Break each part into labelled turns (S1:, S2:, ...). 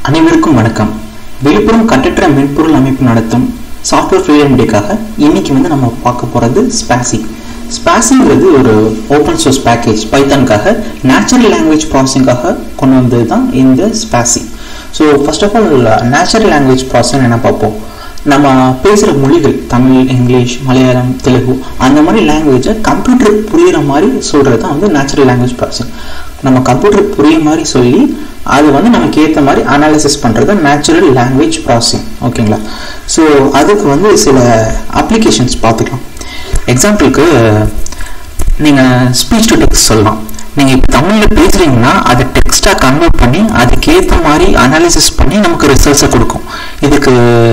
S1: அனைவருக்கும் வணக்கம் விழுப்புரம் கட்டற்ற மென்பொருள் அமைப்பு நடத்தும் சாஃப்ட்வேர் ஃப்ரீடம் டேக்காக இன்னைக்கு வந்து நம்ம பார்க்க போகிறது ஸ்பாசி ஸ்பாசிங்கிறது ஒரு ஓப்பன் சோர்ஸ் பேக்கேஜ் பைத்தானுக்காக நேச்சுரல் லாங்குவேஜ் ப்ராசஸிங்காக கொண்டு வந்தது தான் இந்த spaCy so first of all natural language processing என்ன பார்ப்போம் நம்ம பேசுகிற மொழிகள் தமிழ் இங்கிலீஷ் மலையாளம் தெலுங்கு அந்த மாதிரி லாங்குவேஜை கம்ப்யூட்டர் புரியுற மாதிரி சொல்கிறது தான் வந்து நேச்சுரல் லாங்குவேஜ் ப்ராசஸிங் நம்ம கம்ப்யூட்டர் புரியுற மாதிரி சொல்லி அது வந்து நமக்கு ஏற்ற மாதிரி அனாலிசிஸ் பண்ணுறது நேச்சுரல் லாங்குவேஜ் ப்ராசஸிங் ஓகேங்களா ஸோ அதுக்கு வந்து சில அப்ளிகேஷன்ஸ் பார்த்துக்கலாம் எக்ஸாம்பிளுக்கு நீங்கள் ஸ்பீச் டு டெக்ஸ்ட் சொல்லலாம் நீங்கள் இப்போ தமிழில் பேசுகிறீங்கன்னா அதை டெக்ஸ்ட்டாக கன்வெர்ட் பண்ணி அதுக்கேற்ற மாதிரி அனாலிசிஸ் பண்ணி நமக்கு ரிசல்ட்ஸை கொடுக்கும் இதுக்கு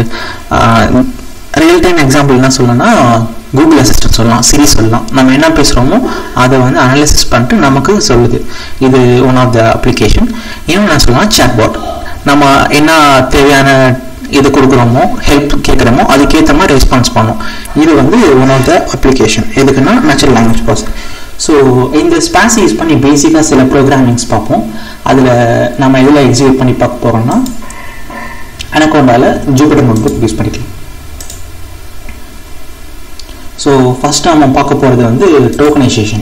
S1: ரியல் டைம் எக்ஸாம்பிள் என்ன சொல்லணும்னா கூகுள் அசிஸ்டன்ட் சொல்லலாம் சிரி சொல்லலாம் நம்ம என்ன பேசுகிறோமோ அதை வந்து அனாலிசிஸ் பண்ணிட்டு நமக்கு சொல்லுது இது ஒன் ஆஃப் த அப்ளிகேஷன் இன்னும் நான் சொல்லலாம் சாட்பாட் நம்ம என்ன தேவையான இது கொடுக்குறோமோ ஹெல்ப் கேட்குறோமோ அதுக்கேற்ற மாதிரி ரெஸ்பான்ஸ் பண்ணோம் இது வந்து ஒன் ஆஃப் த அப்ளிகேஷன் எதுக்குன்னா நேச்சுரல் லாங்குவேஜ் ப்ராசஸ் ஸோ இந்த ஸ்பாஸ் யூஸ் பண்ணி பேசிக்காக சில ப்ரோக்ராமிங்ஸ் பார்ப்போம் அதில் நம்ம எதில் எக்ஸிக்யூட் பண்ணி பார்க்க போகிறோம்னா அனகோண்டாவில் ஜூபிட்டர் நோட்புக் யூஸ் பண்ணிக்கலாம் ஸோ ஃபஸ்ட் நம்ம பார்க்க போகிறது வந்து டோக்கனைசேஷன்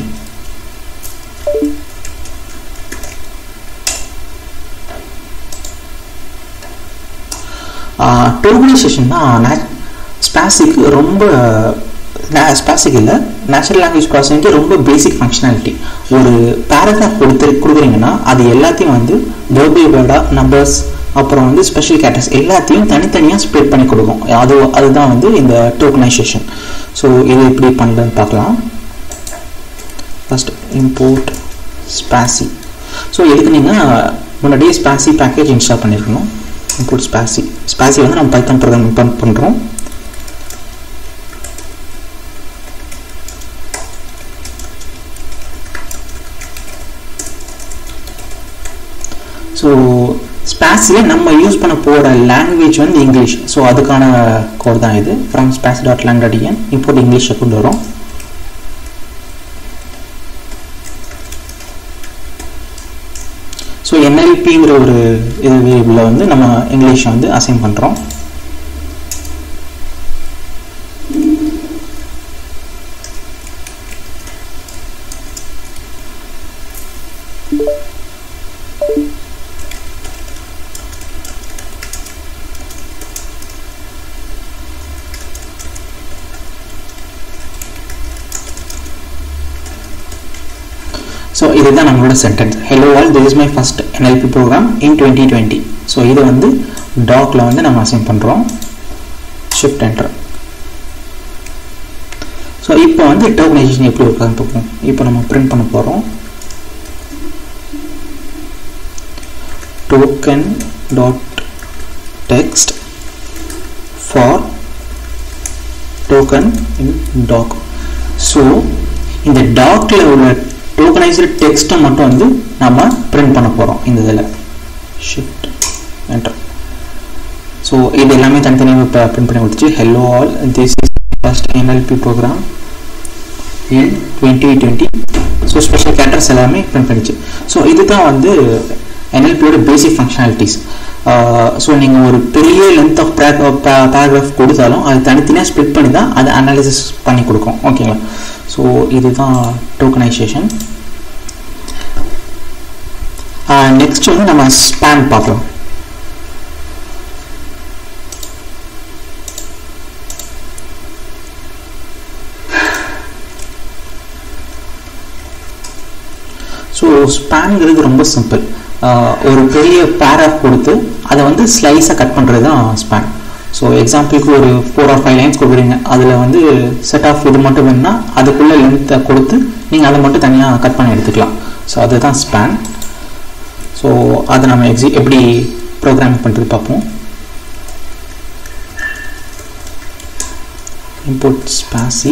S1: டோக்கனைசேஷன் தான் ஸ்பாசிக்கு ரொம்ப ஸ்பாசிக் இல்லை நேச்சுரல் லாங்குவேஜ் ப்ராசஸிங்க்கு ரொம்ப பேசிக் ஃபங்க்ஷனாலிட்டி ஒரு பேராகிராஃப் கொடுத்து கொடுக்குறீங்கன்னா அது எல்லாத்தையும் வந்து வேர்பி வேர்டாக நம்பர்ஸ் அப்புறம் வந்து ஸ்பெஷல் கேட்டர்ஸ் எல்லாத்தையும் தனித்தனியாக ஸ்ப்ளிட் பண்ணி கொடுக்கும் அது அதுதான் வந்து இந்த டோக்கனைசேஷன் ஸோ இது எப்படி பண்ணுறதுன்னு பார்க்கலாம் ஃபஸ்ட் இம்போர்ட் ஸ்பாசி ஸோ எதுக்கு நீங்கள் முன்னாடியே ஸ்பாசி பேக்கேஜ் இன்ஸ்டால் பண்ணியிருக்கணும் இம்போர்ட் ஸ்பாசி ஸ்பாசி வந்து நம்ம பைத்தான் ப்ரோக்ராம் இம்பார்ட் பண்ணுறோம் ஸோ ஸ்பாஸில் நம்ம யூஸ் பண்ண போகிற லாங்குவேஜ் வந்து இங்கிலீஷ் ஸோ அதுக்கான கோட் தான் இது from spaCy dot language import இங்கிலீஷை கொண்டு வரோம் ஸோ என்எல்பிங்கிற ஒரு இது வேரியபிளில் வந்து நம்ம இங்கிலீஷை வந்து அசைன் பண்ணுறோம் ஸோ இதுதான் நம்மளோட sentence hello all this is my first NLP program in twenty twenty so இதை வந்து டாக்ல வந்து நம்ம அசைன் பண்ணுறோம் ஷிஃப்ட் என்டர் ஸோ இப்போ வந்து டோக்கனைசேஷன் எப்படி இருக்காதுன்னு பார்ப்போம் இப்போ நம்ம பிரிண்ட் பண்ண போகிறோம் token dot text for token in doc so இந்த டாக்ல உள்ள டோக்கனைஸ்டு டெக்ஸ்ட்டை மட்டும் வந்து நம்ம பிரிண்ட் பண்ண போகிறோம் இந்த இதில் ஷிஃப்ட் என்டர் ஸோ இது எல்லாமே தனித்தனியாக இப்போ பிரிண்ட் பண்ணி கொடுத்துச்சு hello all this is first NLP program in twenty twenty so special characters எல்லாமே பிரிண்ட் பண்ணிச்சு ஸோ இதுதான் வந்து என்எல்பியோட பேசிக் ஃபங்க்ஷனாலிட்டிஸ் ஸோ நீங்கள் ஒரு பெரிய லென்த் ஆஃப் பேராகிராஃப் கொடுத்தாலும் அது தனித்தனியாக ஸ்ப்ளிட் பண்ணி தான் அதை அனாலிசிஸ் பண்ணி கொடுக்கும் ஓகேங்களா ஸோ இதுதான் டோக்கனைசேஷன் நெக்ஸ்ட் வந்து நம்ம ஸ்பேன் பார்க்கலாம் ஸோ ஸ்பேனுங்கிறது ரொம்ப சிம்பிள் ஒரு பெரிய பேராஃப் கொடுத்து அதை வந்து ஸ்லைஸாக கட் பண்ணுறது தான் ஸ்பேன் ஸோ எக்ஸாம்பிளுக்கு ஒரு ஃபோர் ஆர் ஃபைவ் லைன்ஸ் கொடுக்குறீங்க அதில் வந்து செட் ஆஃப் இது மட்டும் வேணும்னா அதுக்குள்ளே லென்த்தை கொடுத்து நீங்கள் அதை மட்டும் தனியாக கட் பண்ணி எடுத்துக்கலாம் ஸோ அதுதான் ஸ்பேன் ஸோ அதை நம்ம எக்ஸி எப்படி ப்ரோக்ராம் பண்ணுறது பார்ப்போம் இம்போர்ட் ஸ்பாசி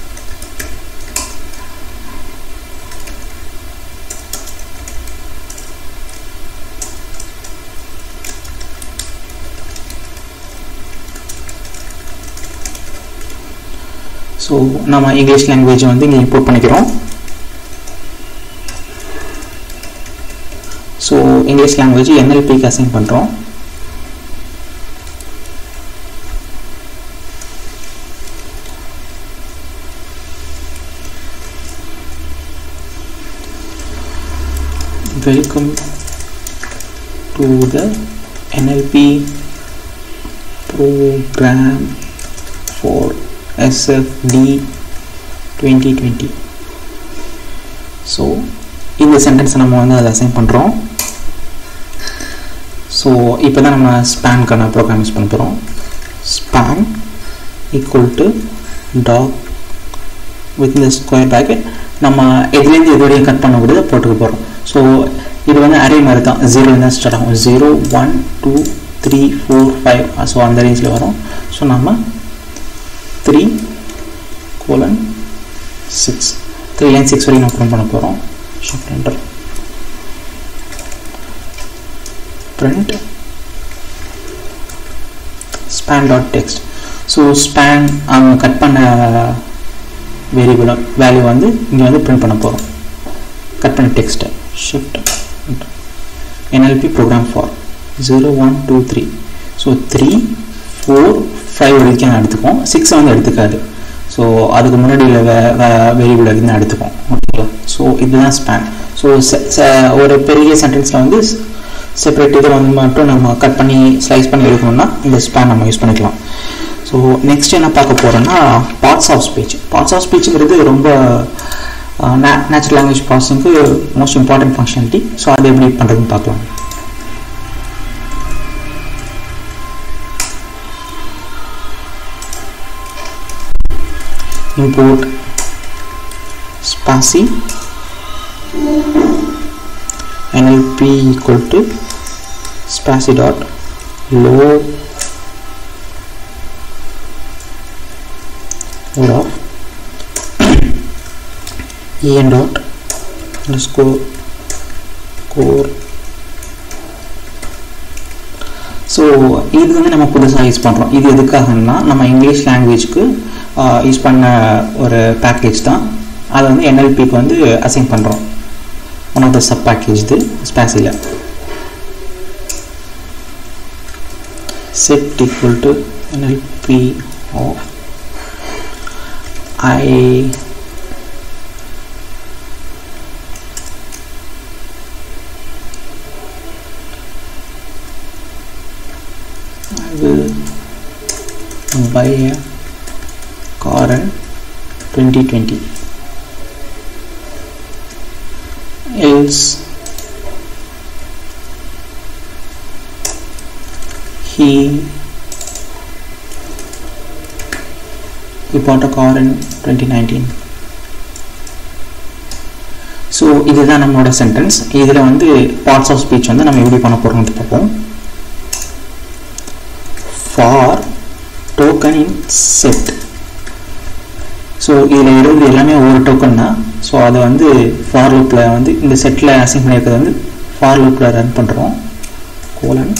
S1: ஸோ நம்ம இங்கிலீஷ் லாங்குவேஜ் வந்து இங்கே இம்போர்ட் பண்ணிக்கிறோம் ஸோ இங்கிலீஷ் லாங்குவேஜ் என்எல்பிக்கு அசைன் பண்ணுறோம் welcome to the NLP program for SFD 2020 so இந்த சென்டென்ஸை நம்ம வந்து அதை அசைன் பண்ணுறோம் ஸோ இப்போ தான் நம்ம ஸ்பேனுக்கான ப்ரோக்ராம் யூஸ் பண்ண போகிறோம் span equal to doc with இந்த ஸ்கொயர் ப்ராக்கெட் நம்ம எதுலேருந்து எது வரையும் கட் பண்ண முடியுதோ போட்டுக்க போகிறோம் ஸோ இது வந்து அரே மாதிரி தான் ஜீரோ தான் ஸ்டார்ட் ஆகும் zero one two three four five so அந்த ரேஞ்சில் வரும் ஸோ நம்ம three colon six three line six வரைக்கும் நம்ம ப்ரிண்ட் பண்ண போகிறோம் shift enter print span dot text so span அவங்க கட் பண்ண வேரியபிள் வேல்யூ வந்து இங்கே வந்து பிரிண்ட் பண்ண போகிறோம் கட் பண்ண டெக்ஸ்ட்டை shift NLP program for zero one two three so three four five வரைக்கும் எடுத்துக்கும் சிக்ஸ் வந்து எடுத்துக்காது ஸோ அதுக்கு முன்னாடி உள்ள வே வேரியபிள் வரைக்கும் தான் எடுத்துக்கும் ஓகேங்களா ஸோ இதுதான் ஸ்பேன் ஸோ ஒரு பெரிய சென்டென்ஸில் வந்து செப்பரேட் இதை வந்து மட்டும் நம்ம கட் பண்ணி ஸ்லைஸ் பண்ணி எடுக்கணும்னா இந்த ஸ்பேன் நம்ம யூஸ் பண்ணிக்கலாம் ஸோ நெக்ஸ்ட் என்ன பார்க்க போகிறோன்னா parts of speech parts of ஸ்பீச்சுங்கிறது ரொம்ப நேச்சுரல் லாங்குவேஜ் ப்ராசஸிங்க்கு மோஸ்ட் இம்பார்ட்டன்ட் ஃபங்க்ஷனாலிட்டி ஸோ அதை எப்படி பண்ணுறதுன்னு பார்க்கலாம் import spaCy nlp equal to spaCy dot low load of en dot underscore core so இது வந்து நம்ம புதுசாக யூஸ் பண்ணுறோம் இது எதுக்காகன்னா நம்ம இங்கிலீஷ் லாங்குவேஜ்க்கு யூஸ் பண்ண ஒரு பேக்கேஜ் தான் அதை வந்து என்எல்பிக்கு வந்து அசைன் பண்ணுறோம் one of the sub package இது ஸ்பேஸில் set equal to NLP of I I will buy a car in 2020 else he he bought a car in 2019 so இதுதான் நம்மளோட சென்டென்ஸ் இதில் வந்து பார்ட்ஸ் ஆஃப் ஸ்பீச் வந்து நம்ம எப்படி பண்ண போகிறோம்னு பார்ப்போம் for token in set so இதில் எழுதுறது எல்லாமே ஒவ்வொரு டோக்கன் தான் ஸோ அதை வந்து ஃபார் லூப்பில் வந்து இந்த செட்டில் அசைன் பண்ணியிருக்கிறது வந்து ஃபார் லூப்பில் ரன் பண்ணுறோம் colon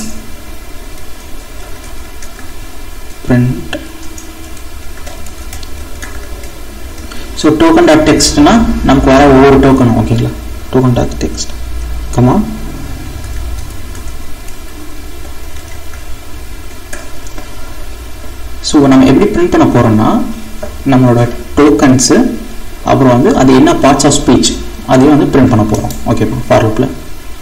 S1: print so token dot டெக்ஸ்ட்னா நமக்கு வர ஒவ்வொரு டோக்கனும் ஓகேங்களா token dot text comma so நம்ம எப்படி பிரிண்ட் பண்ண போகிறோம்னா நம்மளோட டோக்கன்ஸு அப்புறம் வந்து அது என்ன பார்ட்ஸ் ஆஃப் ஸ்பீச் அதையும் வந்து பிரிண்ட் பண்ண போகிறோம் ஓகேப்பா ஃபார் லூப்பில்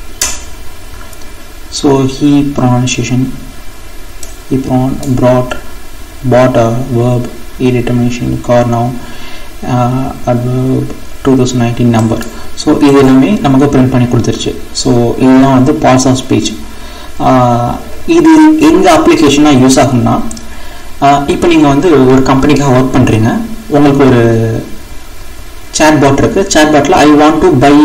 S1: so he pronunciation he brought bought a verb e determination car now uh, adverb 2019 number so இது எல்லாமே நமக்கு பிரிண்ட் பண்ணி கொடுத்துருச்சு ஸோ இதுதான் வந்து பார்ட்ஸ் ஆஃப் ஸ்பீச் இது எங்கள் அப்ளிகேஷனாக யூஸ் ஆகும்னா இப்போ நீங்கள் வந்து ஒரு கம்பெனிக்காக ஒர்க் பண்ணுறீங்க உங்களுக்கு ஒரு சேட் பாட் இருக்குது சேட் பாட்டில் ஐ வாண்ட் டு பை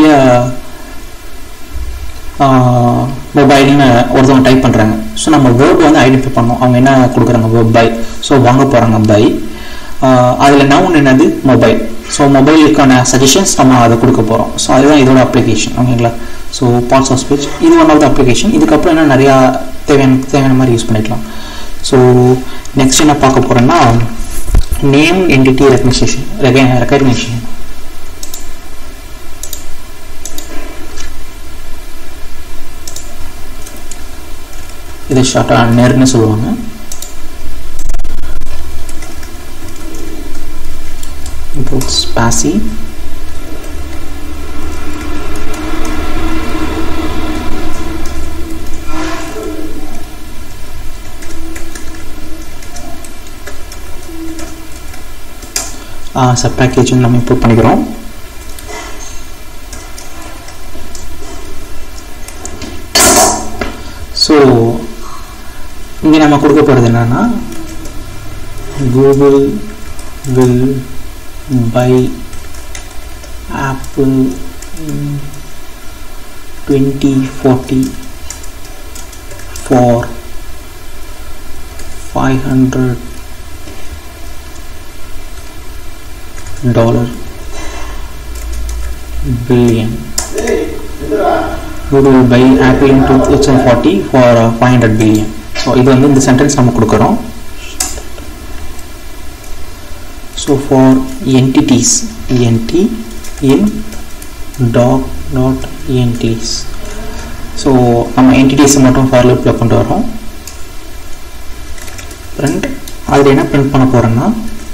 S1: மொபைல்னு ஒருத்தவங்க டைப் பண்ணுறாங்க ஸோ நம்ம வேர்ட் வந்து ஐடென்டிஃபை பண்ணோம் அவங்க என்ன கொடுக்குறாங்க வேர்ட் பை ஸோ வாங்க போகிறாங்க பை அதில் நான் ஒன்று என்னது மொபைல் ஸோ மொபைலுக்கான சஜஷன்ஸ் நம்ம அதை கொடுக்க போகிறோம் ஸோ அதுதான் இதோட அப்ளிகேஷன் ஓகேங்களா ஸோ பார்ட்ஸ் ஆஃப் ஸ்பீச் இது ஒன் ஆஃப் த அப்ளிகேஷன் இதுக்கப்புறம் என்ன நிறையா தேவையான தேவையான மாதிரி யூஸ் பண்ணிக்கலாம் ஸோ நெக்ஸ்ட் என்ன பார்க்க போகிறோன்னா நேம் என்டிட்டி ரெக்கக்னிஷன் ரெக்கக்னிஷன் இதை ஷார்ட்டாக நேர்னு சொல்லுவாங்க import spaCy சப் பேக்கேஜ் நம்ம இம்போர்ட் பண்ணிக்கிறோம் ஸோ இங்கே நம்ம கொடுக்க போகிறது என்னென்னா Google will buy Apple twenty forty for five hundred dollar billion Google will buy Apple in 2040 for uh, 500 billion. So இது வந்து இந்த சென்டென்ஸ் நம்ம கொடுக்குறோம் so for entities ent in doc dot ents so நம்ம என்டிட்டிஸை மட்டும் ஃபார் லிப்பில் கொண்டு வரோம் பிரிண்ட் அதில் என்ன பிரிண்ட் பண்ண போகிறோன்னா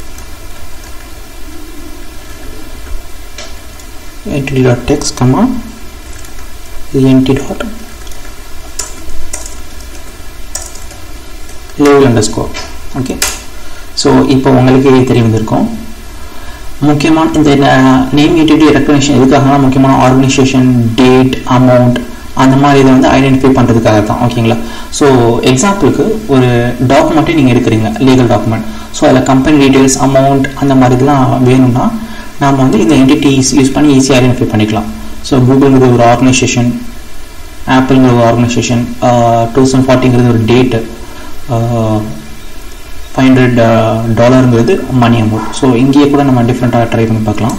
S1: entity dot text comma ent dot level underscore okay so இப்போ உங்களுக்கு இது தெரிய வந்திருக்கும் முக்கியமான இந்த நேம் என்டிட்டி ரெக்கக்னிஷன் எதுக்காகனா முக்கியமான ஆர்கனைசேஷன் டேட் அமௌண்ட் அந்த மாதிரி இதை வந்து ஐடென்டிஃபை பண்ணுறதுக்காக தான் ஓகேங்களா ஸோ எக்ஸாம்பிளுக்கு ஒரு டாக்குமெண்ட்டை நீங்கள் எடுக்கிறீங்க லீகல் டாக்குமெண்ட் ஸோ அதில் கம்பெனி டீட்டெயில்ஸ் அமௌண்ட் அந்த மாதிரி இதெல்லாம் வேணும்னா நாம் வந்து இந்த என்டிட்டிஸ் யூஸ் பண்ணி ஈஸியாக ஐடென்டிஃபை பண்ணிக்கலாம் ஸோ கூகுள்ங்கிறது ஒரு ஆர்கனைசேஷன் ஆப்பிள்ங்கிற ஒரு ஆர்கனைசேஷன் டூ தௌசண்ட் ஃபார்ட்டிங்கிறது ஒரு டேட்டு ஃபைவ் ஹண்ட்ரட் டாலருங்கிறது மணி அமௌண்ட் ஸோ இங்கேயே கூட நம்ம டிஃப்ரெண்ட்டாக ட்ரை பண்ணி பார்க்கலாம்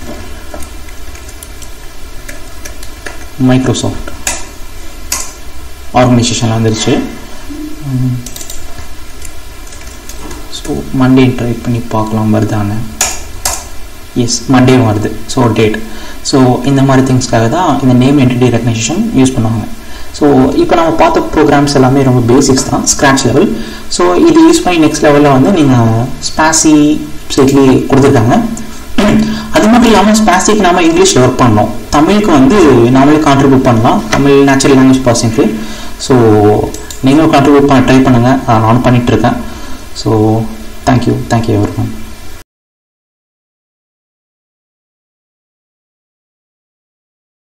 S1: மைக்ரோசாஃப்ட் ஆர்கனைசேஷனில் வந்துருச்சு ஸோ மண்டே ட்ரை பண்ணி பார்க்கலாம் வருதான்னு எஸ் மண்டே வருது ஸோ டேட் ஸோ இந்த மாதிரி திங்ஸ்க்காக தான் இந்த நேம் என்டிட்டி ரெக்கக்னைசேஷன் யூஸ் பண்ணுவாங்க ஸோ இப்போ நம்ம பார்த்த ப்ரோக்ராம்ஸ் எல்லாமே ரொம்ப பேசிக்ஸ் தான் ஸ்க்ராட்ச் லெவல் ஸோ இது யூஸ் பண்ணி நெக்ஸ்ட் லெவலில் வந்து நீங்கள் ஸ்பாசி சைட்லேயே கொடுத்துருக்காங்க அது மட்டும் இல்லாமல் ஸ்பாசிக்கு நாம இங்கிலீஷில் ஒர்க் பண்ணோம் தமிழுக்கு வந்து நாமளே கான்ட்ரிபியூட் பண்ணலாம் தமிழ் நேச்சுரல் லாங்குவேஜ் ப்ராசஸிங்க்கு ஸோ நீங்களும் கான்ட்ரிபியூட் பண்ண ட்ரை பண்ணுங்கள் நானும் பண்ணிகிட்ருக்கேன் so thank you thank you every one